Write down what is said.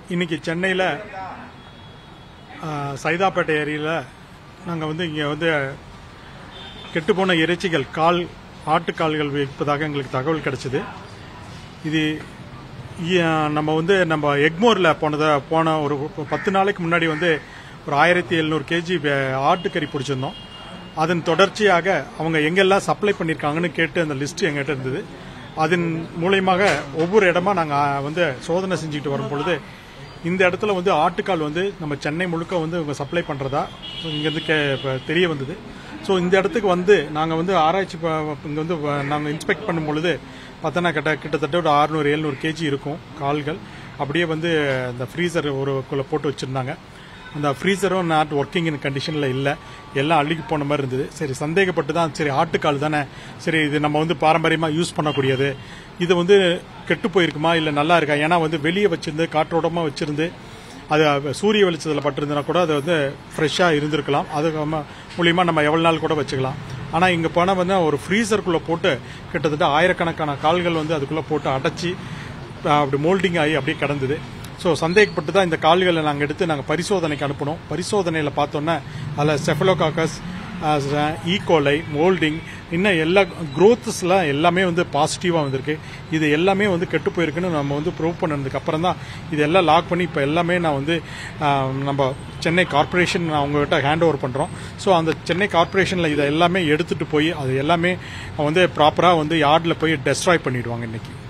இன்னைக்கு சென்னையில் சைதாப்பேட்டை ஏரியில் நாங்கள் வந்து இங்கே வந்து கெட்டுப்போன இறைச்சிகள் கால் ஆட்டுக்கால்கள் விற்பதாக எங்களுக்கு தகவல் கிடைச்சிது இது இ- நம்ம வந்து நம்ம எக்மோரில் போனத போன ஒரு பத்து நாளைக்கு முன்னாடி வந்து ஒரு ஆயிரத்தி எழுநூறு கேஜி ஆட்டுக்கறி பிடிச்சிருந்தோம் அதன் தொடர்ச்சியாக அவங்க எங்கெல்லாம் சப்ளை பண்ணியிருக்காங்கன்னு கேட்டு அந்த லிஸ்ட் எங்கிட்ட இருந்தது அதன் மூலயமாக ஒவ்வொரு இடமா நாங்கள் வந்து சோதனை செஞ்சுக்கிட்டு வரும் பொழுது இந்த இடத்துல வந்து ஆட்டுக்கால் வந்து நம்ம சென்னை முழுக்க வந்து இவங்க சப்ளை பண்ணுறதா இங்கேருந்து கே இப்ப தெரிய வந்தது ஸோ இந்த இடத்துக்கு வந்து நாங்கள் வந்து ஆராய்ச்சி இங்கே வந்து நாங்கள் இன்ஸ்பெக்ட் பண்ணும் பொழுது பார்த்தோன்னா கிட்ட கிட்டத்தட்ட ஒரு அறுநூறு எழுநூறு கேஜி இருக்கும் கால்கள் அப்படியே வந்து அந்த ஃப்ரீசர் ஒரு குள்ள போட்டு வச்சுருந்தாங்க அந்த ஃப்ரீசரும் நாட் ஒர்க்கிங் இன் கண்டிஷனில் இல்லை எல்லாம் அழுகி போன மாதிரி இருந்தது சரி சந்தேகப்பட்டு தான் சரி ஆட்டுக்கால் தானே சரி இது நம்ம வந்து பாரம்பரியமாக யூஸ் பண்ணக்கூடியது இது வந்து கெட்டு போயிருக்குமா இல்லை நல்லா இருக்கா ஏன்னா வந்து வெளியே வச்சிருந்து காற்றோட்டமாக வச்சிருந்து அது சூரிய வெளிச்சத்தில் பட்டிருந்தனா கூட அது வந்து ஃப்ரெஷ்ஷாக இருந்திருக்கலாம் அது நம்ம மூலியமாக நம்ம எவ்வளோ நாள் கூட வச்சுக்கலாம் ஆனால் இங்கே போனால் வந்து ஒரு ஃப்ரீசருக்குள்ளே போட்டு கிட்டத்தட்ட ஆயிரக்கணக்கான கால்கள் வந்து அதுக்குள்ளே போட்டு அடைச்சி அப்படி மோல்டிங் ஆகி அப்படியே கிடந்தது ஸோ சந்தேகப்பட்டு தான் இந்த கால்களை நாங்கள் எடுத்து நாங்கள் பரிசோதனைக்கு அனுப்பினோம் பரிசோதனையில் பார்த்தோன்னா அதில் செஃபலோகாக்கஸ் ஈகோலை மோல்டிங் இன்னும் எல்லா க்ரோத்ஸ்லாம் எல்லாமே வந்து பாசிட்டிவாக வந்திருக்கு இது எல்லாமே வந்து கெட்டு போயிருக்குன்னு நம்ம வந்து ப்ரூவ் பண்ணதுக்கு அப்புறம் தான் இது எல்லாம் லாக் பண்ணி இப்போ எல்லாமே நான் வந்து ஆஹ், நம்ம சென்னை கார்ப்பரேஷன் அவங்ககிட்ட ஹேண்ட் ஓவர் பண்ணுறோம் ஸோ அந்த சென்னை கார்ப்பரேஷனில் இதை எல்லாமே எடுத்துகிட்டு போய் அது எல்லாமே வந்து ப்ராப்பராக வந்து யார்டில் போய் டெஸ்ட்ராய் பண்ணிடுவாங்க இன்னைக்கு